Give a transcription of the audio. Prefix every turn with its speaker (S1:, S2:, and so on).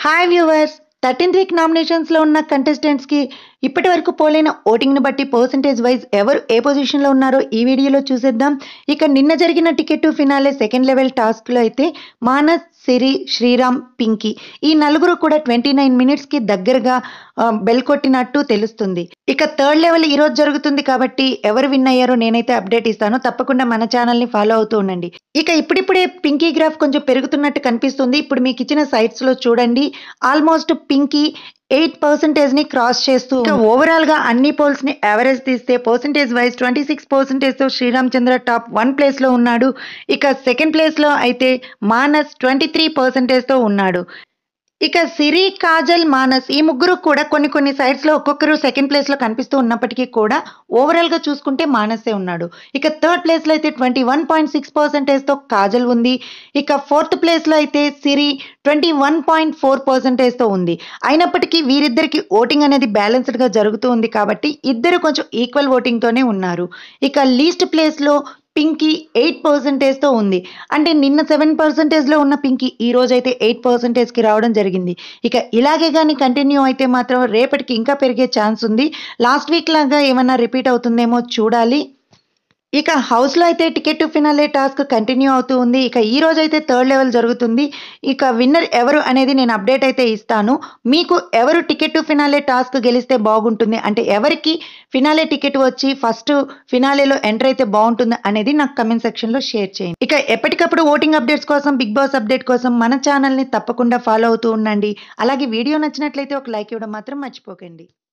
S1: hi viewers thirteenth week నామినేషన్స్లో ఉన్న కంటెస్టెంట్స్కి ఇప్పటి వరకు పోలైన ఓటింగ్ని బట్టి పర్సంటేజ్ వైజ్ ఎవరు ఏ పొజిషన్లో ఉన్నారో ఈ వీడియోలో చూసేద్దాం ఇక నిన్న జరిగిన ticket to finale second level టాస్క్లో అయితే మానస్ సిరి శ్రీరామ్ పింకీ ఈ నలుగురు కూడా ట్వంటీ నైన్ మినిట్స్కి దగ్గరగా ఆ, బెల్ కొట్టినట్టు తెలుస్తుంది ఇక థర్డ్ లెవెల్ ఈరోజు జరుగుతుంది కాబట్టి ఎవరు విన్ అయ్యారో నేనైతే అప్డేట్ ఇస్తాను తప్పకుండా మన ఛానల్ని ఫాలో అవుతూ ఉండండి ఇక ఇప్పుడిప్పుడే పింకీ గ్రాఫ్ కొంచెం పెరుగుతున్నట్టు కనిపిస్తుంది ఇప్పుడు మీకు ఇచ్చిన సైట్స్లో చూడండి ఆల్మోస్ట్ పింకీ ఎయిట్ పర్సెంటేజ్ ని క్రాస్ చేస్తూ ఇక ఓవరాల్ గా అన్ని పోల్స్ ని యావరేజ్ తీస్తే percentage wise twenty six percentage తో Sriram Chandra top one place లో ఉన్నాడు ఇక సెకండ్ ప్లేస్ లో అయితే మానస్ ట్వంటీ త్రీ పర్సెంటేజ్ తో ఉన్నాడు ఇక సిరి కాజల్ మానస్ ఈ ముగ్గురు కూడా కొన్ని కొన్ని సైడ్స్ లో ఒక్కొక్కరు సెకండ్ ప్లేస్ లో కనిపిస్తూ ఉన్నప్పటికీ కూడా ఓవరాల్ గా చూసుకుంటే మానసే ఉన్నాడు ఇక థర్డ్ ప్లేస్ లో అయితే twenty one point six percentage తో కాజల్ ఉంది ఇక ఫోర్త్ ప్లేస్ లో అయితే Siri twenty one point four percentage తో ఉంది అయినప్పటికీ వీరిద్దరికి ఓటింగ్ అనేది బ్యాలెన్స్డ్ గా జరుగుతూ ఉంది కాబట్టి ఇద్దరు కొంచెం ఈక్వల్ ఓటింగ్ తోనే ఉన్నారు ఇక లీస్ట్ ప్లేస్ లో పింకీ ఎయిట్ పర్సెంటేజ్తో ఉంది అంటే నిన్న సెవెన్ పర్సెంటేజ్లో ఉన్న పింకీ ఈ రోజు అయితే ఎయిట్ పర్సెంటేజ్కి రావడం జరిగింది ఇక ఇలాగే కానీ కంటిన్యూ అయితే మాత్రం రేపటికి ఇంకా పెరిగే ఛాన్స్ ఉంది లాస్ట్ వీక్ లాగా ఏమన్నా రిపీట్ అవుతుందేమో చూడాలి ఇక హౌస్లో అయితే ticket to finale task continue అవుతూ ఉంది ఇక ఈ రోజు అయితే థర్డ్ లెవెల్ జరుగుతుంది ఇక విన్నర్ ఎవరు అనేది నేను అప్డేట్ అయితే ఇస్తాను మీకు ఎవరు టికెట్ టు ఫినాలే టాస్క్ గెలిస్తే బాగుంటుంది అంటే ఎవరికి ఫినాలే టికెట్ వచ్చి ఫస్ట్ ఫినాలేలో ఎంటర్ అయితే బాగుంటుంది అనేది నాకు కమెంట్ సెక్షన్లో షేర్ చేయండి ఇక ఎప్పటికప్పుడు ఓటింగ్ అప్డేట్స్ కోసం బిగ్ బాస్ అప్డేట్ కోసం మన ఛానల్ని తప్పకుండా ఫాలో అవుతూ ఉండండి అలాగే వీడియో నచ్చినట్లయితే ఒక లైక్ ఇవ్వడం మాత్రం మర్చిపోకండి